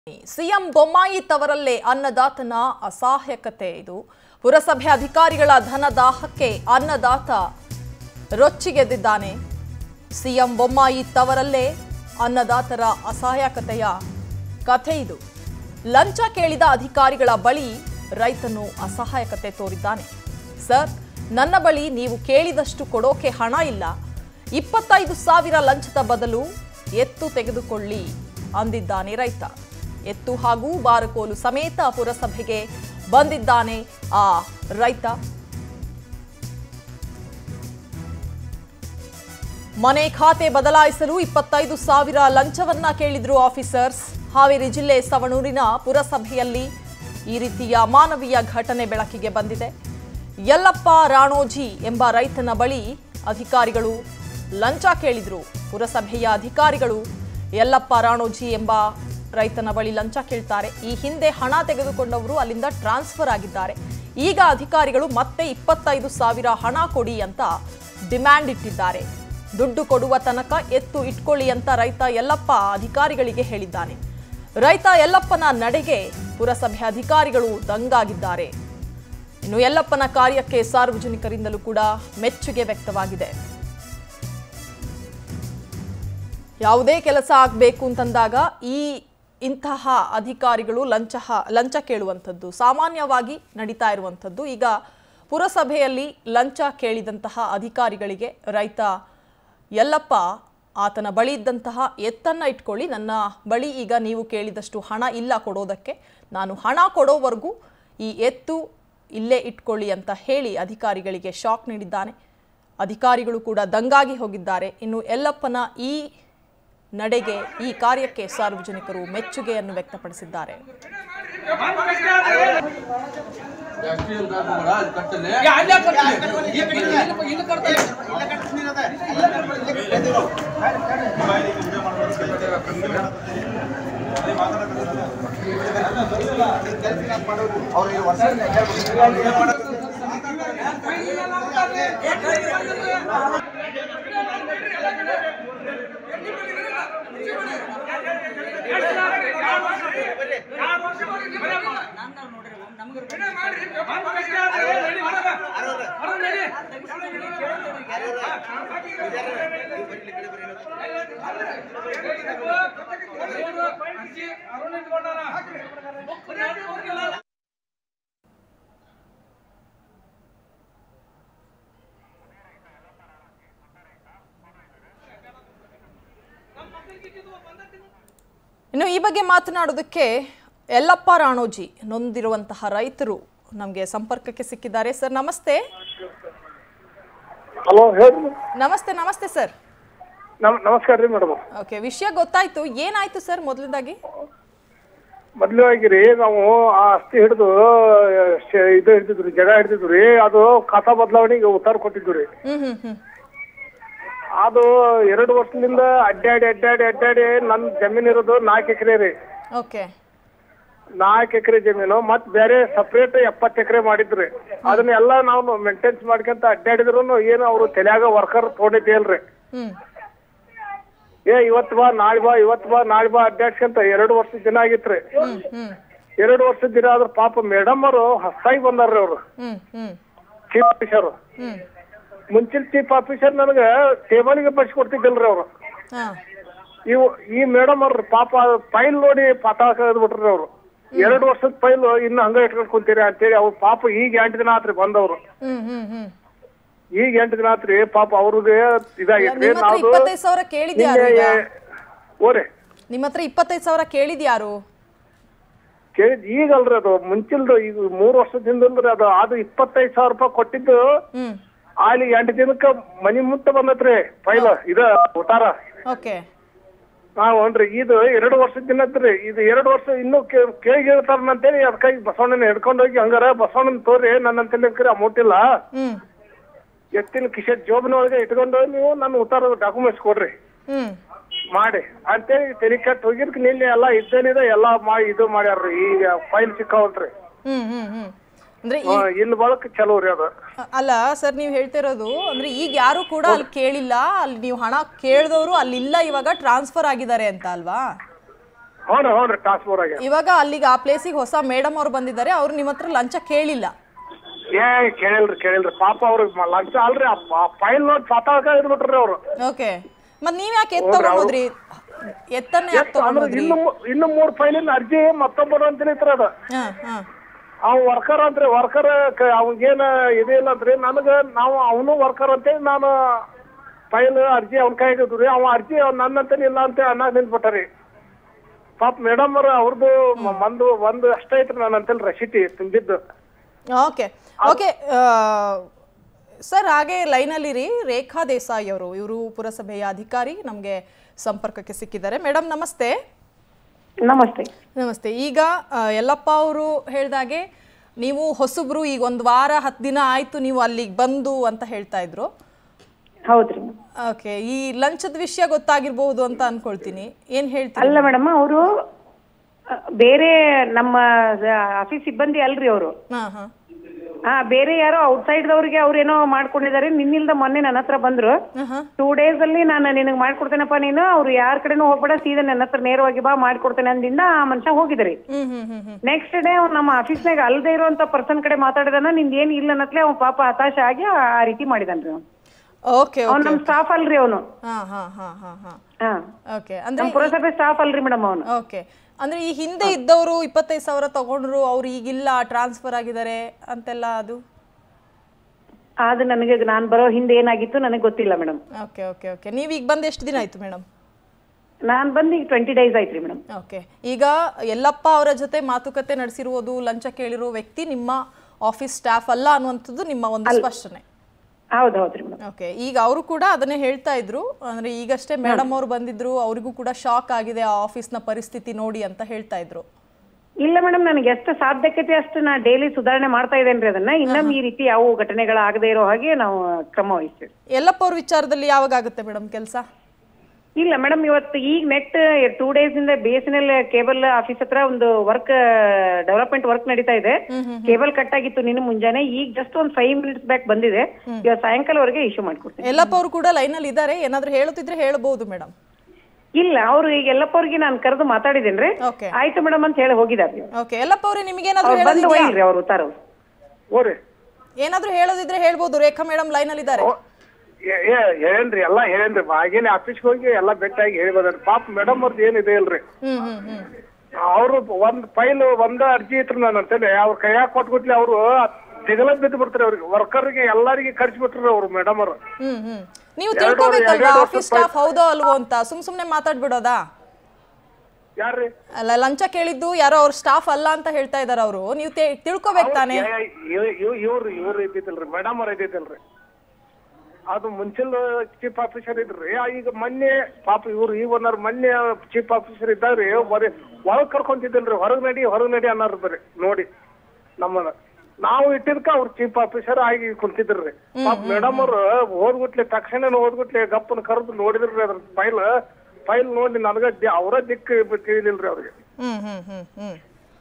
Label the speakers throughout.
Speaker 1: CM Bommai ತವರಲ್ಲೇ ಅನ್ನದಾತನ ಅಸಹಾಯಕತೆ ಇದು ಪುರಸಭೆ ಅಧಿಕಾರಿಗಳ ಧನದಾಹಕ್ಕೆ ಅನ್ನದಾತ ರೊಚ್ಚಿಗೆದ್ದಿದ್ದಾನೆ ಸಿಎಂ ಬೊಮ್ಮಾಯಿ ತವರಲ್ಲೇ ಅನ್ನದಾತರ ಅಸಹಾಯಕತೆಯ ಕಥೆ ಇದು ಲಂಚ ಕೇಳಿದ ಅಧಿಕಾರಿಗಳ ಬಳಿ ರೈತನು ಅಸಹಾಯಕತೆ ತೋರಿದ್ದಾನೆ ಸರ್ ನನ್ನ ಬಳಿ ನೀವು ಕೇಳಿದಷ್ಟು ಕೊಡೋಕೆ ಹಣ ಇಲ್ಲ ಇಪ್ಪತ್ತೈದು ಸಾವಿರ ಲಂಚದ ಬದಲು ಎತ್ತು ತೆಗೆದುಕೊಳ್ಳಿ ಅಂದಿದ್ದಾನೆ ರೈತ ಎತ್ತು ಹಾಗೂ ಬಾರಕೋಲು ಸಮೇತ ಪುರಸಭೆಗೆ ಬಂದಿದ್ದಾನೆ ಆ ರೈತ ಮನೆ ಖಾತೆ ಬದಲಾಯಿಸಲು ಇಪ್ಪತ್ತೈದು ಸಾವಿರ ಲಂಚವನ್ನ ಕೇಳಿದ್ರು ಆಫೀಸರ್ಸ್ ಹಾವೇರಿ ಜಿಲ್ಲೆ ಸವಣೂರಿನ ಪುರಸಭೆಯಲ್ಲಿ ಈ ರೀತಿಯ ಮಾನವೀಯ ಘಟನೆ ಬೆಳಕಿಗೆ ಬಂದಿದೆ ಯಲ್ಲಪ್ಪ ರಾಣೋಜಿ ಎಂಬ ರೈತನ ಬಳಿ ಅಧಿಕಾರಿಗಳು ಲಂಚ ಕೇಳಿದ್ರು ಪುರಸಭೆಯ ಅಧಿಕಾರಿಗಳು ಯಲ್ಲಪ್ಪ ರಾಣೋಜಿ ಎಂಬ ರೈತನ ಬಳಿ ಲಂಚ ಕೇಳ್ತಾರೆ ಈ ಹಿಂದೆ ಹಣ ತೆಗೆದುಕೊಂಡವರು ಅಲ್ಲಿಂದ ಟ್ರಾನ್ಸ್ಫರ್ ಆಗಿದ್ದಾರೆ ಈಗ ಅಧಿಕಾರಿಗಳು ಮತ್ತೆ ಇಪ್ಪತ್ತೈದು ಸಾವಿರ ಹಣ ಕೊಡಿ ಅಂತ ಡಿಮ್ಯಾಂಡ್ ಇಟ್ಟಿದ್ದಾರೆ ದುಡ್ಡು ಕೊಡುವ ತನಕ ಎತ್ತು ಇಟ್ಕೊಳ್ಳಿ ಅಂತ ರೈತ ಯಲ್ಲಪ್ಪ ಅಧಿಕಾರಿಗಳಿಗೆ ಹೇಳಿದ್ದಾನೆ ರೈತ ಯಲ್ಲಪ್ಪನ ನಡೆಗೆ ಪುರಸಭೆ ಅಧಿಕಾರಿಗಳು ದಂಗಾಗಿದ್ದಾರೆ ಇನ್ನು ಯಲ್ಲಪ್ಪನ ಕಾರ್ಯಕ್ಕೆ ಸಾರ್ವಜನಿಕರಿಂದಲೂ ಕೂಡ ಮೆಚ್ಚುಗೆ ವ್ಯಕ್ತವಾಗಿದೆ ಯಾವುದೇ ಕೆಲಸ ಆಗಬೇಕು ಅಂತಂದಾಗ ಈ ಇಂತಹ ಅಧಿಕಾರಿಗಳು ಲಂಚ ಲಂಚ ಕೇಳುವಂಥದ್ದು ಸಾಮಾನ್ಯವಾಗಿ ನಡೀತಾ ಇರುವಂಥದ್ದು ಈಗ ಪುರಸಭೆಯಲ್ಲಿ ಲಂಚ ಕೇಳಿದಂತಹ ಅಧಿಕಾರಿಗಳಿಗೆ ರೈತ ಯಲ್ಲಪ್ಪ ಆತನ ಬಳಿ ಇದ್ದಂತಹ ಎತ್ತನ್ನು ಇಟ್ಕೊಳ್ಳಿ ನನ್ನ ಬಳಿ ಈಗ ನೀವು ಕೇಳಿದಷ್ಟು ಹಣ ಇಲ್ಲ ಕೊಡೋದಕ್ಕೆ ನಾನು ಹಣ ಕೊಡೋವರೆಗೂ ಈ ಎತ್ತು ಇಲ್ಲೇ ಇಟ್ಕೊಳ್ಳಿ ಅಂತ ಹೇಳಿ ಅಧಿಕಾರಿಗಳಿಗೆ ಶಾಕ್ ನೀಡಿದ್ದಾನೆ ಅಧಿಕಾರಿಗಳು ಕೂಡ ದಂಗಾಗಿ ಹೋಗಿದ್ದಾರೆ ಇನ್ನು ಯಲ್ಲಪ್ಪನ ಈ ನಡೆಗೆ ಈ ಕಾರ್ಯಕ್ಕೆ ಸಾರ್ವಜನಿಕರು ಮೆಚ್ಚುಗೆಯನ್ನು ವ್ಯಕ್ತಪಡಿಸಿದ್ದಾರೆ ಇನ್ನು ಈ ಬಗ್ಗೆ ಮಾತನಾಡೋದಕ್ಕೆ ಯಲ್ಲಪ್ಪ ರಾಣೋಜಿ ನೊಂದಿರುವಂತಹ ರೈತರು ನಮಗೆ ಸಂಪರ್ಕಕ್ಕೆ ಸಿಕ್ಕಿದ್ದಾರೆ ಸರ್ ನಮಸ್ತೆ
Speaker 2: ಹಲೋ ಹೇಳಿ
Speaker 1: ನಮಸ್ತೆ ನಮಸ್ತೆ ಸರ್
Speaker 2: ನಮ್ ನಮಸ್ಕಾರ ರೀ ಮೇಡಮ್
Speaker 1: ಓಕೆ ವಿಷಯ ಗೊತ್ತಾಯ್ತು ಏನಾಯ್ತು ಸರ್ ಮೊದಲದಾಗಿ
Speaker 2: ಮೊದಲಾಗಿ ರೀ ನಾವು ಆ ಆಸ್ತಿ ಹಿಡಿದು ಇದು ಹಿಡಿದಿದ್ವಿ ರೀ ಜಾಗ ಹಿಡಿದಿದ್ವಿ ರೀ ಅದು ಖಾತಾ ಬದಲಾವಣೆಗೆ ಉತ್ತಾರ ಕೊಟ್ಟಿದ್ವಿ ರೀ
Speaker 1: ಹ್ಮ್ ಹ್ಮ್ ಹ್ಮ್
Speaker 2: ಅದು ಎರಡು ವರ್ಷದಿಂದ ಅಡ್ಡಾಡಿ ಅಡ್ಡಾಡಿ ಅಡ್ಡಾಡಿ ನನ್ನ ಜಮೀನ್ ಇರೋದು ನಾಲ್ಕು ಎಕರೆ ರೀ
Speaker 1: ಓಕೆ
Speaker 2: ನಾಲ್ಕು ಎಕರೆ ಜಮೀನು ಮತ್ ಬೇರೆ ಸಪ್ರೇಟ್ ಎಪ್ಪತ್ತು ಎಕರೆ ಮಾಡಿದ್ರಿ ಅದನ್ನೆಲ್ಲ ನಾವು ಮೇಂಟೆನ್ಸ್ ಮಾಡ್ಕೊಂತ ಅಡ್ಡಾಡಿದ್ರು ಏನು ಅವ್ರು ತಲೆಯಾಗ ವರ್ಕರ್ ತೊಗೊಂಡಿದ್ದೇಲ್ರಿ
Speaker 1: ಹ್ಮ್
Speaker 2: ಏ ಇವತ್ ಬಾ ನಾಳೆ ಬಾ ಇವತ್ ಬಾ ನಾಳೆ ಬಾ ಅಡ್ಡಾಡ್ಸ್ಕೊಂತ ಎರಡು ವರ್ಷದ ದಿನ ಆಗಿತ್ರಿ
Speaker 1: ಹ್ಮ್ ಹ್ಮ್
Speaker 2: ಎರಡು ವರ್ಷದ ದಿನ ಆದ್ರ ಪಾಪ ಮೇಡಮ್ ಅವರು ಹೊಸಾಗಿ ಬಂದಾರ್ರಿ ಅವ್ರು
Speaker 1: ಹ್ಮ್ ಹ್ಮ್
Speaker 2: ಚೀಫ್ ಆಫೀಸರ್
Speaker 1: ಹ್ಮ್
Speaker 2: ಮುಂಚಿನ ಚೀಫ್ ಆಫೀಸರ್ ನನಗ ಟೇಬಲ್ಗೆ ಬಡ್ಸಿ ಕೊಡ್ತಿದ್ದಿಲ್ರಿ ಅವ್ರು
Speaker 1: ಹಾ
Speaker 2: ಇವು ಈ ಮೇಡಮ್ ಅವ್ರ ಪಾಪ ಫೈಲ್ ನೋಡಿ ಪಾತಾಳ ಬಿಟ್ರಿ ಅವ್ರು ಎರಡು ವರ್ಷದ ಫೈಲ್ ಇನ್ನು ಹಂಗ ಇಟ್ಕೊಂಡ್ ಕುಂತೀರಿ ಅಂತೇಳಿ ಅವ್ರು ಪಾಪ ಈಗ ಎಂಟು ದಿನ ಆತ್ರಿ ಬಂದವ್ರು
Speaker 1: ಹ್ಮ್ ಹ್ಮ್ ಹ್ಮ್
Speaker 2: ಈಗ ಎಂಟು ದಿನ ಆತ್ರಿ ಪಾಪ ಅವ್ರಿಗೆ ಇದಾಗೈತ್ರಿ
Speaker 1: ನಿಮ್ಮ ಹತ್ರ
Speaker 2: ನಾವು
Speaker 1: ಇಪ್ಪತ್ತೈದು ಸಾವಿರ ಕೇಳಿದ್ಯಾರು ಈಗ
Speaker 2: ಓರಿ
Speaker 1: ನಿಮ್ಮ ಹತ್ರ ಇಪ್ಪತ್ತೈದು ಸಾವಿರ ಕೇಳಿದ್ಯಾರು
Speaker 2: ಕೇಳಿದ್ ಈಗಲ್ರಿ ಅದು ಮುಂಚಿಲ್ದು ಈಗ ಮೂರ್ ವರ್ಷದಿಂದ ಅದು ಅದು ಇಪ್ಪತ್ತೈದು ಸಾವಿರ ರೂಪಾಯಿ ಕೊಟ್ಟಿದ್ದು
Speaker 1: ಹ್ಮ್
Speaker 2: ಅಲ್ಲಿ ಎಂಟು ದಿನಕ್ಕ ಮನಿ ಮುಟ್ಟ ಬಂದತ್ರಿ ಫೈಲ್ ಇದ ಉತ್ತಾರ
Speaker 1: ಓಕೆ
Speaker 2: ಹಾ ಹ್ಞೂನ್ರಿ ಇದು ಎರಡು ವರ್ಷದ ದಿನದ್ರಿ ಇದು ಎರಡು ವರ್ಷ ಇನ್ನೂ ಕೇಳಿ ಹೇಳ್ತಾರಂತೇಳಿ ಅದಕ್ಕಾಗಿ ಬಸವಣ್ಣನ ಹಿಡ್ಕೊಂಡು ಹೋಗಿ ಹಂಗಾರ ಬಸವಣ್ಣನ ತೋರಿ ನನ್ನ ಅಮೌಂಟ್ ಇಲ್ಲ
Speaker 1: ಹ್ಮ್
Speaker 2: ಎತ್ತಿನ ಕಿಶನ್ ಜೋಬ್ನೊಳಗೆ ಇಟ್ಕೊಂಡು ನೀವು ನನ್ನ ಉತ್ತಾರ ಡಾಕ್ಯುಮೆಂಟ್ಸ್ ಕೊಡ್ರಿ
Speaker 1: ಹ್ಮ್
Speaker 2: ಮಾಡಿ ಅಂತೇಳಿ ತೆಲಿ ಕಟ್ ಹೋಗಿರ್ಕ ನಿನ್ನೆ ಎಲ್ಲ ಇದ್ದೇನಿದೆ ಎಲ್ಲ ಮಾಡಿ ಇದು ಮಾಡ್ಯಾರ್ರಿ ಈಗ ಫೈಲ್ ಸಿಕ್ಕಾವಲ್ರಿ
Speaker 1: ಹ್ಮ್ ಹ್ಮ್ ಹ್ಮ್ ಅಂದ್ರೆ ಈ
Speaker 2: ಹಾ, ಇನ್ನು ಬಳಕ ಚಲೋ ರೀ ಅದು
Speaker 1: ಅ- ಅಲ್ಲ ಸರ್ ನೀವು ಹೇಳ್ತಿರೋದು ಅಂದ್ರೆ ಈಗ ಯಾರು ಕೂಡ ಅಲ್ಲಿ ಕೇಳಿಲ್ಲ ಅಲ್ಲಿ ನೀವು ಹಣ ಕೇಳಿದವರು ಅಲ್ಲಿ ಇಲ್ಲ ಇವಾಗ ಟ್ರಾನ್ಸ್ಫರ್ ಆಗಿದ್ದಾರೆ ಅಂತ ಅಲ್ವಾ
Speaker 2: ಹ್ಞೂ ರೀ ಹ್ಞೂ ರೀ ಟ್ರಾನ್ಸ್ಫರ್ ಆಗ್ಯಾವ
Speaker 1: ಇವಾಗ ಅಲ್ಲಿಗೆ ಆ ಪ್ಲೇಸಿಗೆ ಹೊಸ ಮೇಡಮ್ ಅವ್ರು ಬಂದಿದ್ದಾರೆ ಅವ್ರು ನಿಮ್ಮ ಹತ್ರ ಲಂಚ ಕೇಳಿಲ್ಲ
Speaker 2: ಏ ಕೇಳಿಲ್ರಿ ಕೇಳಿಲ್ರಿ ಪಾಪ ಅವ್ರಿಗೆ ಲಂಚ ಅಲ್ರಿ ಆ ಫೈಲ್ ನೋಡಿ ಪಾತಾಳಕ ಇದ್ಬಿಟ್ರಿ ಅವ್ರು
Speaker 1: ಓಕೆ ಮತ್ ನೀವ್ ಯಾಕೆ ಎತ್ ತಗೊಂಡೋದ್ರಿ ಎತ್ತನ್ನ ಯಾಕೆ
Speaker 2: ಎಷ್ಟ್ ಅಂದ್ರೆ
Speaker 1: ತಗೊಂಡೋದ್ರಿ
Speaker 2: ಇನ್ನು ಮೂ- ಇನ್ನು ಮೂರ್ ಫೈಲಿನ ಅರ್ಜಿ ಮತ್ತೊಬ್ಬರು ಅಂತ ತಿಳಿತ್ರ ಅದ
Speaker 1: ಹಾ ಹಾ
Speaker 2: ಅವ್ ವರ್ಕರ್ ಅಂತ್ರಿ ವರ್ಕರ್ ಅವಂಗೇನ ಇದಿಲ್ಲ ಅಂತ್ರಿ ನನಗ ನಾವು ಅವನು ವರ್ಕರ್ ಅಂತೇಳಿ ನಾನು ಫೈಲ್ ಅರ್ಜಿ ಅವ್ನ ಕೈಗೆ ಇದ್ರಿ ಅವ ಅರ್ಜಿ ಅವ್ನ್ ನನ್ನಂತೇಳಿ ಇಲ್ಲ ಅಂತ ಅನ್ನ ನಿಂತ್ಬಿಟ್ಟಾರಿ ಪಾಪ ಮೇಡಮ್ ಅವ್ರ ಅವ್ರದ್ದು ಒಂದು ಒಂದು ಅಷ್ಟೇ ಐತ್ರಿ ನಾನು ಅಂತೇಳಿ ರಶೀಟಿ ತುಂಬಿದ್ದು
Speaker 1: ಓಕೆ ಓಕೆ ಸರ್ ಹಾಗೆ ಲೈನಲ್ಲಿರಿ ರೇಖಾ ದೇಸಾಯಿ ಅವರು ಇವರು ಪುರಸಭೆಯ ಅಧಿಕಾರಿ ನಮಗೆ ಸಂಪರ್ಕಕ್ಕೆ ಸಿಕ್ಕಿದ್ದಾರೆ ಮೇಡಮ್ ನಮಸ್ತೆ
Speaker 3: ನಮಸ್ತೆ
Speaker 1: ನಮಸ್ತೆ ಈಗ ಆ, ಯಲ್ಲಪ್ಪ ಅವರು ಹೇಳ್ದಾಗೆ ನೀವು ಹೊಸಬ್ರು ಈಗ ಒಂದು ವಾರ ಹತ್ತು ದಿನ ಆಯ್ತು ನೀವು ಅಲ್ಲಿಗೆ ಬಂದು ಅಂತ ಹೇಳ್ತಾ ಇದ್ರು
Speaker 3: ಹೌದ್ರಿ
Speaker 1: ಓಕೆ ಈ ಲಂಚದ ವಿಷಯ ಗೊತ್ತಾಗಿರ್ಬಹುದು ಅಂತ ಅನ್ಕೊಳ್ತೀನಿ ಏನ್ ಹೇಳ್ತೀರಿ
Speaker 3: ಅಲ್ಲ ಮೇಡಮ್ ಅವರು ಬೇರೆ ನಮ್ಮ ಆಫೀಸ್ ಸಿಬ್ಬಂದಿ ಅಲ್ರಿ ಅವರು
Speaker 1: ಹಾ ಹಾ
Speaker 3: ಹಾ ಬೇರೆ ಯಾರೋ ಔಟ್ಸೈಡ್ ದವ್ರಿಗೆ ಅವ್ರೇನೋ ಮಾಡ್ಕೊಂಡಿದ್ದಾರೆ ನಿನ್ನಿಲ್ದ ಮೊನ್ನೆ ನನ್ನ ಹತ್ರ ಬಂದ್ರು
Speaker 1: ಹಾ
Speaker 3: ಟೂ ಡೇಸ್ ಅಲ್ಲಿ ನಾನು ನಿನಗ್ ಮಾಡ್ಕೊಡ್ತೇನಪ್ಪ ನೀನು ಅವ್ರು ಯಾರ ಕಡೆನೂ ಹೋಗ್ಬೇಡ ಸೀದಾ ನನ್ನ ಹತ್ರ ನೇರವಾಗಿ ಬಾ ಮಾಡ್ಕೊಡ್ತೇನೆ ಅಂದಿಂದ ಆ ಮನುಷ್ಯ ಹೋಗಿದ್ರಿ
Speaker 1: ಹ್ಮ್ ಹ್ಮ್ ಹ್ಮ್ ಹ್ಮ್
Speaker 3: ನೆಕ್ಸ್ಟ್ ಡೇ ಅವ್ನು ನಮ್ಮ ಆಫೀಸ್ನಾಗ ಅಲ್ದೇ ಇರುವಂತ ಪರ್ಸನ್ ಕಡೆ ಮಾತಾಡಿದಾನ ನಿಂದ ಏನ್ ಇಲ್ಲ ಅನ್ನತ್ಲೆ ಅವ್ನ್ ಪಾಪ ಹತಾಶ ಆಗಿ ಆ ಆ ರೀತಿ ಮಾಡಿದಾನ್ರಿ ಅವ್ನು
Speaker 1: ಓಕೆ
Speaker 3: ಅವ್ನ್ ನಮ್ ಸ್ಟಾಫ್ ಅಲ್ರಿ ಅವನು
Speaker 1: ಹಾ ಹಾ ಹಾ ಹಾ ಹಾ
Speaker 3: ಹಾ
Speaker 1: ಓಕೆ ಅಂದ್ರೆ
Speaker 3: ನಮ್ ಪುರಸಭೆ ಸ್ಟಾಫ್ ಅಲ್ರಿ ಮೇಡಮ್ ಅವನು
Speaker 1: ಓಕೆ ಅಂದ್ರೆ ಈ ಹಿಂದೆ ಇದ್ದವರು ಇಪ್ಪತ್ತೈದು ಸಾವಿರ ತಗೊಂಡ್ರು ಅವ್ರು ಈಗಿಲ್ಲ ಟ್ರಾನ್ಸ್ಫರ್ ಆಗಿದ್ದಾರೆ ಅಂತೆಲ್ಲ ಅದು
Speaker 3: ಅದು ನನಗೆ ನಾನ್ ಬರೋ ಹಿಂದೆ ಏನಾಗಿತ್ತು ನನಗೆ ಗೊತ್ತಿಲ್ಲ ಮೇಡಮ್
Speaker 1: ಓಕೆ ಓಕೆ ಓಕೆ ನೀವು ಈಗ ಬಂದು ಎಷ್ಟು ದಿನ ಆಯ್ತು ಮೇಡಮ್
Speaker 3: ನಾನ್ ಬಂದು ಈಗ ಟ್ವೆಂಟಿ ಡೇಸ್ ಆಯ್ತ್ರಿ ಮೇಡಮ್
Speaker 1: ಓಕೆ ಈಗ ಯಲ್ಲಪ್ಪ ಅವರ ಜೊತೆ ಮಾತುಕತೆ ನಡೆಸಿರುವುದು ಲಂಚ ಕೇಳಿರೋ ವ್ಯಕ್ತಿ ನಿಮ್ಮ ಆಫೀಸ್ ಸ್ಟಾಫ್ ಅಲ್ಲ ಅನ್ನುವಂಥದ್ದು ನಿಮ್ಮ ಒಂದು ಸ್ಪಷ್ಟನೆ
Speaker 3: ಹೌದು ಹೌದ್ರಿ ಮೇಡಮ್
Speaker 1: ಓಕೆ ಈಗ ಅವರು ಕೂಡ ಅದನ್ನೇ ಹೇಳ್ತಾ ಇದ್ರು ಅಂದ್ರೆ ಈಗಷ್ಟೇ ಮೇಡಮ್ ಅವ್ರು ಬಂದಿದ್ರು ಅವರಿಗೂ ಕೂಡ ಶಾಕ್ ಆಗಿದೆ ಆ ಆಫೀಸ್ನ ಪರಿಸ್ಥಿತಿ ನೋಡಿ ಅಂತ ಹೇಳ್ತಾ ಇದ್ರು
Speaker 3: ಇಲ್ಲ ಮೇಡಮ್ ನನಗೆ ಎಷ್ಟು ಸಾಧ್ಯತೆ ಅಷ್ಟು ನಾ ಡೈಲಿ ಸುಧಾರಣೆ ಮಾಡ್ತಾ ಇದ್ದೇನ್ರಿ ಅದನ್ನ ಇನ್ನೊಮ್ಮೆ ಈ ರೀತಿ ಯಾವ ಘಟನೆಗಳಾಗದೇ ಇರೋ ಹಾಗೆ ನಾವು ಕ್ರಮ ವಹಿಸ್ತೀವಿ
Speaker 1: ಯಲ್ಲಪ್ಪ ಅವ್ರ ವಿಚಾರದಲ್ಲಿ ಯಾವಾಗ ಆಗುತ್ತೆ ಮೇಡಮ್ ಕೆಲಸ
Speaker 3: ಇಲ್ಲ ಮೇಡಮ್ ಇವತ್ತು ಈಗ ನೆಕ್ಸ್ಟ್ ಟೂ ಡೇಸ್ ಇಂದ B S N L cable office ಹತ್ರ ಒಂದು ವರ್ಕ್ ಡೆವಲಪ್ಮೆಂಟ್ ವರ್ಕ್ ನಡೀತಾ ಇದೆ ಕೇಬಲ್ ಕಟ್ ಆಗಿತ್ತು ನಿನ್ನ ಮುಂಜಾನೆ ಈಗ ಜಸ್ಟ್ ಒಂದು ಫೈವ್ ಮಿನಿಟ್ಸ್ ಬ್ಯಾಕ್ ಬಂದಿದೆ ಇವತ್ತು ಸಾಯಂಕಾಲವರೆಗೆ ಇಶ್ಯೂ ಮಾಡ್ಕೊಡ್ತೀನಿ
Speaker 1: ಯಲ್ಲಪ್ಪ ಅವರು ಕೂಡ ಲೈನಲ್ಲಿ ಇದ್ದಾರೆ ಏನಾದ್ರು ಹೇಳುತ್ತಿದ್ರೆ ಹೇಳ್ಬೋದು ಮೇಡಮ್
Speaker 3: ಇಲ್ಲ ಅವ್ರು ಈಗ ಎಲ್ಲಪ್ಪ ಅವ್ರಿಗೆ ನಾನು ಕರೆದು ಮಾತಾಡಿದೇನ್ರಿ
Speaker 1: ಓಕೆ
Speaker 3: ಆಯ್ತು ಮೇಡಮ್ ಅಂತ ಹೇಳಿ ಹೋಗಿದ್ದಾರೆ
Speaker 1: ಓಕೆ ಯಲ್ಲಪ್ಪ ಅವರೇ ನಿಮಗೇನಾದ್ರು
Speaker 3: ಅವ್ರು ಬಂದು
Speaker 1: ಹೇಳೋದಿದ್ಯಾ
Speaker 3: ಒಯ್ಯಿರಿ ಅವ್ರು ಉತ್ತಾರ ಅವ್ರು.
Speaker 2: ಓರಿ
Speaker 1: ಏನಾದ್ರು ಹೇಳೋದಿದ್ರೆ ಹೇಳ್ಬೋದು ರೇಖಾ ಮೇಡಮ್ ಲೈನಲ್ಲಿ ಇದ್ದಾರೆ
Speaker 2: ಏ- ಏ ಹೇಳೇನ್ರಿ ಎಲ್ಲಾ ಹೇಳೇನ್ರಿ ಆಗೇನೆ ಆಫೀಸ್ಗೆ ಹೋಗಿ ಎಲ್ಲಾ ಭೇಟಿಯಾಗಿ ಹೇಳಿ ಬಂದ್ರಿ ಪಾಪ ಮೇಡಮ್ ಅವ್ರದ್ದು ಏನಿದೆ ಇಲ್ರಿ
Speaker 1: ಹ್ಮ್ ಹ್ಮ್ ಹ್ಮ್
Speaker 2: ಅವ್ರು ಒಂದ್ ಫೈಲ್ ಒಂದ ಅರ್ಜಿ ಇತ್ರಿ ನಾನು ಅಂತೇಳಿ ಅವ್ರ ಕೈಯಾಗ ಕೊಟ್ಬಿಟ್ಲಿ ಅವರು ದಿಗಲ ಬಿದ್ದು ಬಿಡ್ತಾರೆ ಅವ್ರಿಗೆ ವರ್ಕರ್ಗೆ ಎಲ್ಲರಿಗೆ ಕರ್ಸ್ಬಿಟ್ರಿ ಅವ್ರು ಮೇಡಮ್ ಅವ್ರು
Speaker 1: ಹ್ಮ್ ಹ್ಮ್ ನೀವು
Speaker 2: ಎರಡು-
Speaker 1: ತಿಳ್ಕೊಬೇಕಲ್ವಾ
Speaker 2: ಎರಡು
Speaker 1: ಆಫೀಸ್ ಸ್ಟಾಫ್ ಹೌದೋ ಅಲ್ವೋ ಅಂತ ಸುಮ್ ಸುಮ್ನೆ ಮಾತಾಡ್ಬಿಡೋದಾ
Speaker 2: ಯಾರ್ರಿ
Speaker 1: ಅಲ್ಲ ಲಂಚ ಕೇಳಿದ್ದು ಯಾರೋ ಅವ್ರ ಸ್ಟಾಫ್ ಅಲ್ಲ ಅಂತ ಹೇಳ್ತಾ ಇದಾರೆ ಅವರು ನೀವು ತೆ- ತಿಳ್ಕೊಬೇಕು ತಾನೇ
Speaker 2: ಇವ್ರು ಇವ್ರು ಇದ್ದಿದ್ದಲ್ರಿ ಮೇಡಮ್ ಅವ್ರ ಇದ್ದಿದ್ದಲ್ರಿ ಅದು ಮುಂಚಿನ ಚೀಫ್ ಆಫೀಸರ್ ಇದ್ರಿ ಆ ಈಗ ಮೊನ್ನೆ ಪಾಪ ಇವ್ರು ಈ ಒನ್ನರ್ ಮೊನ್ನೆ ಚೀಫ್ ಆಫೀಸರ್ ಇದ್ದಾರ್ರಿ ಬರೀ ಒಳಗ್ ಕರ್ಕೊಂತಿದ್ದಲ್ರಿ ಹೊರಗ್ ನಡಿ ಹೊರಗ್ ನಡಿ ಅನ್ನೋರು ಬರೀ ನೋಡಿ ನಮ್ಮನ್ನ ನಾವು ಇಟ್ಟಿದ್ಕ ಅವ್ರ ಚೀಫ್ ಆಫೀಸರ್ ಆಗಿ ಕುಂತಿದ್ರಿ ಪಾಪ ಮೇಡಮ್ ಅವ್ರು ಓದ್ಗುಟ್ಲೆ ತಕ್ಷಣ ಓದ್ಗುಟ್ಲೆ ಗಪ್ಪನ ಕರೆದು ನೋಡಿದ್ರಿ ಅದ್ರ ಫೈಲ್ ಫೈಲ್ ನೋಡಿ ನನಗ ಅವರ ದಿಕ್ಕು ತಿಳಿಲಿಲ್ರಿ ಅವ್ರಿಗೆ
Speaker 1: hmm hmm hmm hmm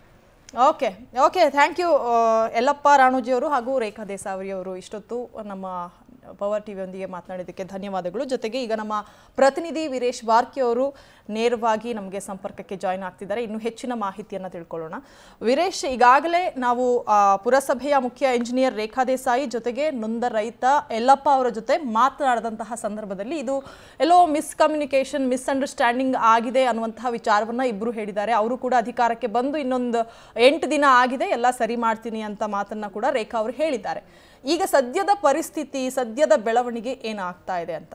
Speaker 1: okay okay thank you Yallappa Ranoji ಅವರು ಹಾಗೂ ರೇಖಾ ದೇಸಾವರಿ ಅವರು ಇಷ್ಟೊತ್ತು ನಮ್ಮ ಪವರ್ ಟಿವಿಯೊಂದಿಗೆ ಮಾತನಾಡಿದ್ದಕ್ಕೆ ಧನ್ಯವಾದಗಳು ಜೊತೆಗೆ ಈಗ ನಮ್ಮ ಪ್ರತಿನಿಧಿ ವೀರೇಶ್ ಬಾರ್ಕಿ ಅವರು ನೇರವಾಗಿ ನಮಗೆ ಸಂಪರ್ಕಕ್ಕೆ ಜಾಯ್ನ್ ಆಗ್ತಿದ್ದಾರೆ ಇನ್ನು ಹೆಚ್ಚಿನ ಮಾಹಿತಿಯನ್ನು ತಿಳ್ಕೊಳ್ಳೋಣ ವೀರೇಶ್ ಈಗಾಗಲೇ ನಾವು ಆ, ಪುರಸಭೆಯ ಮುಖ್ಯ ಇಂಜಿನಿಯರ್ ರೇಖಾ ದೇಸಾಯಿ ಜೊತೆಗೆ ನೊಂದ ರೈತ ಯಲ್ಲಪ್ಪ ಅವರ ಜೊತೆ ಮಾತನಾಡಿದಂತಹ ಸಂದರ್ಭದಲ್ಲಿ ಇದು ಎಲ್ಲೋ ಮಿಸ್ಕಮ್ಯುನಿಕೇಶನ್ ಮಿಸ್ಅಂಡರ್ಸ್ಟ್ಯಾಂಡಿಂಗ್ ಆಗಿದೆ ಅನ್ನುವಂತಹ ವಿಚಾರವನ್ನ ಇಬ್ಬರು ಹೇಳಿದ್ದಾರೆ ಅವರು ಕೂಡ ಅಧಿಕಾರಕ್ಕೆ ಬಂದು ಇನ್ನೊಂದು ಎಂಟು ದಿನ ಆಗಿದೆ ಎಲ್ಲ ಸರಿ ಮಾಡ್ತೀನಿ ಅಂತ ಮಾತನ್ನ ಕೂಡ ರೇಖಾ ಅವರು ಹೇಳಿದ್ದಾರೆ ಈಗ ಸದ್ಯದ ಪರಿಸ್ಥಿತಿ ಸದ್ಯದ ಬೆಳವಣಿಗೆ ಏನಾಗ್ತಾ ಇದೆ ಅಂತ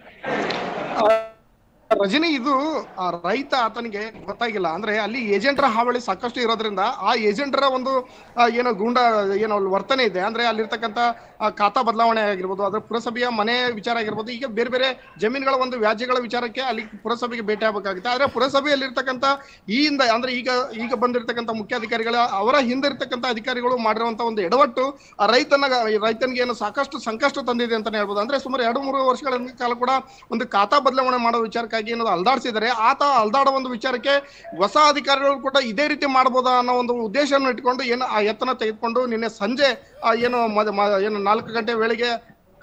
Speaker 4: ರಜನಿ ಇದು ಆ ರೈತ ಆತನಿಗೆ ಗೊತ್ತಾಗಿಲ್ಲ ಅಂದ್ರೆ ಅಲ್ಲಿ ಏಜೆಂಟರ ಹಾವಳಿ ಸಾಕಷ್ಟು ಇರೋದ್ರಿಂದ ಆ ಏಜೆಂಟರ ಒಂದು ಆ, ಏನೋ ಗೂಂಡ ಏನೋ ಅಲ್ಲಿ ವರ್ತನೆ ಇದೆ ಅಂದ್ರೆ ಅಲ್ಲಿರ್ತಕ್ಕಂಥ ಆ, ಖಾತಾ ಬದಲಾವಣೆ ಆಗಿರ್ಬೋದು ಅದ್ರ ಪುರಸಭೆಯ ಮನೆ ವಿಚಾರ ಆಗಿರ್ಬೋದು ಈಗ ಬೇರೆ ಬೇರೆ ಜಮೀನುಗಳ ಒಂದು ವ್ಯಾಜ್ಯಗಳ ವಿಚಾರಕ್ಕೆ ಅಲ್ಲಿ ಪುರಸಭೆಗೆ ಭೇಟಿ ಆಗಬೇಕಾಗುತ್ತೆ ಆದ್ರೆ ಪುರಸಭೆಯಲ್ಲಿರ್ತಕ್ಕಂಥ ಈ ಹಿಂದ ಅಂದ್ರೆ ಈಗ ಈಗ ಬಂದಿರತಕ್ಕಂಥ ಮುಖ್ಯಾಧಿಕಾರಿಗಳ ಅವರ ಹಿಂದಿರ್ತಕ್ಕಂಥ ಅಧಿಕಾರಿಗಳು ಮಾಡಿರುವಂತ ಒಂದು ಎಡವಟ್ಟು ಆ ರೈತನ ರೈತನಿಗೆ ಏನು ಸಾಕಷ್ಟು ಸಂಕಷ್ಟ ತಂದಿದೆ ಅಂತಾನೆ ಹೇಳ್ಬೋದು ಅಂದ್ರೆ ಸುಮಾರು ಎರಡು ಮೂರು ವರ್ಷಗಳ ಕಾಲ ಕೂಡ ಒಂದು ಖಾತಾ ಬದಲಾವಣೆ ಮಾಡೋ ವಿಚಾರಕ್ಕಾಗಿ ಏನೋ ಅಲ್ದಾಡ್ಸಿದ್ದಾರೆ ಆತ ಅಲ್ದಾಡೋ ಒಂದು ವಿಚಾರಕ್ಕೆ ಹೊಸ ಅಧಿಕಾರಿಗಳು ಕೂಡ ಇದೇ ರೀತಿ ಮಾಡ್ಬೋದಾ ಅನ್ನೋ ಒಂದು ಉದ್ದೇಶವನ್ನು ಇಟ್ಕೊಂಡು ಏನು ಆ ಎತ್ತನ ತೆಗೆದುಕೊಂಡು ನಿನ್ನೆ ಸಂಜೆ ಆ ಏನು ಮದ- ಮ- ಏನು ನಾಲ್ಕು ಗಂಟೆ ವೇಳೆಗೆ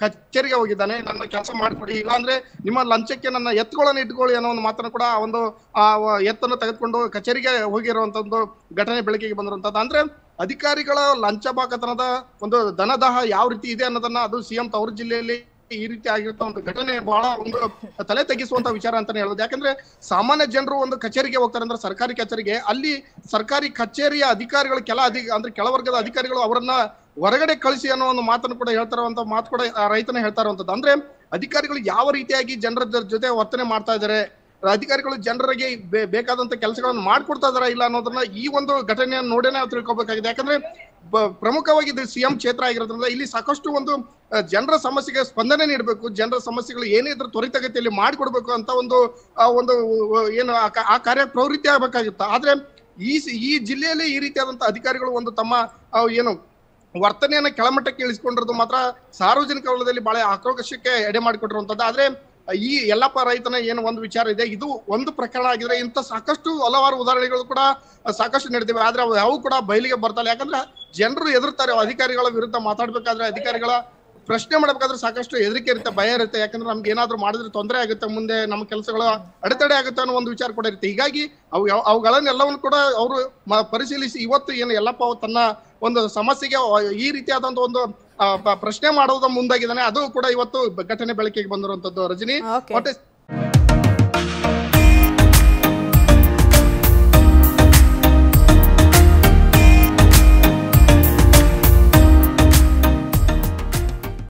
Speaker 4: ಕಚೇರಿಗೆ ಹೋಗಿದ್ದಾನೆ ನನ್ನ ಕೆಲಸ ಮಾಡ್ಕೊಡಿ ಇಲ್ಲಾಂದ್ರೆ ನಿಮ್ಮ ಲಂಚಕ್ಕೆ ನನ್ನ ಎತ್ತುಗಳನ್ನು ಇಟ್ಕೊಳ್ಳಿ ಅನ್ನೋ ಒಂದು ಮಾತನ್ನು ಕೂಡ ಆ ಒಂದು ಆ ವ- ಎತ್ತನ್ನು ತೆಗೆದುಕೊಂಡು ಕಚೇರಿಗೆ ಹೋಗಿರುವಂತ ಒಂದು ಘಟನೆ ಬೆಳಕಿಗೆ ಬಂದಿರುವಂತದ್ದು ಅಂದ್ರೆ ಅಧಿಕಾರಿಗಳ ಲಂಚ ಬಾಕತನದ ಒಂದು ದನದಾಹ ಯಾವ ರೀತಿ ಇದೆ ಅನ್ನೋದನ್ನ ಅದು ಸಿಎಂ ತವರು ಜಿಲ್ಲೆಯಲ್ಲಿ ಈ ರೀತಿ ಆಗಿರುತ್ತ ಒಂದು ಘಟನೆ ಬಹಳ ಒಂದು ತಲೆ ತೆಗಿಸುವಂತ ವಿಚಾರ ಅಂತಾನೆ ಹೇಳೋದು ಯಾಕಂದ್ರೆ ಸಾಮಾನ್ಯ ಜನರು ಒಂದು ಕಚೇರಿಗೆ ಹೋಗ್ತಾರೆ ಅಂದ್ರೆ ಸರ್ಕಾರಿ ಕಚೇರಿಗೆ ಅಲ್ಲಿ ಸರ್ಕಾರಿ ಕಚೇರಿಯ ಅಧಿಕಾರಿಗಳು ಕೆಲ ಅಧಿ ಅಂದ್ರೆ ಕೆಳವರ್ಗದ ಅಧಿಕಾರಿಗಳು ಅವರನ್ನ ಹೊರಗಡೆ ಕಳಿಸಿ ಅನ್ನೋ ಒಂದು ಮಾತನ್ನು ಕೂಡ ಹೇಳ್ತಾರಂತ ಮಾತು ಕೂಡ ಆ ರೈತನ ಹೇಳ್ತಾ ಇರುವಂತದ್ದು ಅಂದ್ರೆ ಅಧಿಕಾರಿಗಳು ಯಾವ ರೀತಿಯಾಗಿ ಜನರ ಜ- ಜೊತೆ ವರ್ತನೆ ಮಾಡ್ತಾ ಇದ್ದಾರೆ ಅಧಿಕಾರಿಗಳು ಜನರಿಗೆ ಬೇ- ಬೇಕಾದಂತ ಕೆಲಸಗಳನ್ನು ಮಾಡ್ಕೊಡ್ತಾ ಇದಾರ ಇಲ್ಲ ಅನ್ನೋದನ್ನ ಈ ಒಂದು ಘಟನೆಯನ್ನು ನೋಡೇನೆ ನಾವು ತಿಳ್ಕೊಬೇಕಾಗಿದೆ ಯಾಕಂದ್ರೆ ಬ- ಪ್ರಮುಖವಾಗಿ ಇದು ಸಿಎಂ ಕ್ಷೇತ್ರ ಆಗಿರೋದ್ರಿಂದ ಇಲ್ಲಿ ಸಾಕಷ್ಟು ಒಂದು ಆ, ಜನರ ಸಮಸ್ಯೆಗೆ ಸ್ಪಂದನೆ ನೀಡಬೇಕು ಜನರ ಸಮಸ್ಯೆಗಳು ಏನೇ ಇದ್ರೂ ತ್ವರಿತಗತಿಯಲ್ಲಿ ಮಾಡಿಕೊಡ್ಬೇಕು ಅಂತ ಒಂದು ಆ ಒಂದು ಆ, ಏನು ಆ ಕ- ಆ ಕಾರ್ಯ ಪ್ರವೃತ್ತಿ ಆಗ್ಬೇಕಾಗಿತ್ತು ಆದ್ರೆ ಈ ಸಿ- ಈ ಜಿಲ್ಲೆಯಲ್ಲಿ ಈ ರೀತಿಯಾದಂತ ಅಧಿಕಾರಿಗಳು ಒಂದು ತಮ್ಮ ಆ, ಏನು ವರ್ತನೆಯನ್ನ ಕೆಳಮಟ್ಟಕ್ಕೆ ಇಳಿಸ್ಕೊಂಡಿರೋದು ಮಾತ್ರ ಸಾರ್ವಜನಿಕ ವಲಯದಲ್ಲಿ ಬಹಳ ಆಕ್ರೋಶಕ್ಕೆ ಎಡೆ ಮಾಡಿಕೊಟ್ಟಿರುವಂತದ್ದು ಆದ್ರೆ ಈ ಯಲ್ಲಪ್ಪ ರೈತನ ಏನು ಒಂದು ವಿಚಾರ ಇದೆ ಇದು ಒಂದು ಪ್ರಕರಣ ಆಗಿದ್ರೆ ಇಂಥ ಸಾಕಷ್ಟು ಹಲವಾರು ಉದಾಹರಣೆಗಳು ಕೂಡ ಸಾಕಷ್ಟು ನಡೆದಿವೆ ಆದ್ರೆ ಅವು ಯಾವ ಕೂಡ ಬಯಲಿಗೆ ಬರ್ತಾನೆ ಯಾಕಂದ್ರೆ ಜನರು ಎದುರ್ತಾರೆ ಅಧಿಕಾರಿಗಳ ವಿರುದ್ಧ ಮಾತಾಡ್ಬೇಕಾದ್ರೆ ಅಧಿಕಾರಿಗಳ ಪ್ರಶ್ನೆ ಮಾಡ್ಬೇಕಾದ್ರೆ ಸಾಕಷ್ಟು ಹೆದರಿಕೆ ಇರುತ್ತೆ ಭಯ ಇರುತ್ತೆ ಯಾಕಂದ್ರೆ ನಮ್ಗೆ ಏನಾದ್ರೂ ಮಾಡಿದ್ರೆ ತೊಂದರೆ ಆಗುತ್ತೆ ಮುಂದೆ ನಮ್ಮ ಕೆಲಸಗಳ ಅಡೆತಡೆ ಆಗುತ್ತೆ ಅನ್ನೋ ಒಂದು ವಿಚಾರ ಕೂಡ ಇರುತ್ತೆ ಹೀಗಾಗಿ ಅವು ಯಾವ- ಅವುಗಳನ್ನೆಲ್ಲವನ್ನು ಕೂಡ ಅವರು ಪರಿಶೀಲಿಸಿ ಇವತ್ತು ಏನು ಎಲ್ಲಪ್ಪ ಅವ್ರು ತನ್ನ ಒಂದು ಸಮಸ್ಯೆಗೆ ಈ ರೀತಿಯಾದಂತ ಒಂದು ಆ, ಪ- ಪ್ರಶ್ನೆ ಮಾಡೋದ ಮುಂದಾಗಿದ್ದಾನೆ ಅದು ಕೂಡ ಇವತ್ತು ಘಟನೆ ಬೆಳಕಿಗೆ ಬಂದಿರುವಂತದ್ದು ರಜನಿ
Speaker 1: Okay.
Speaker 4: ಒಟ್ಟೆ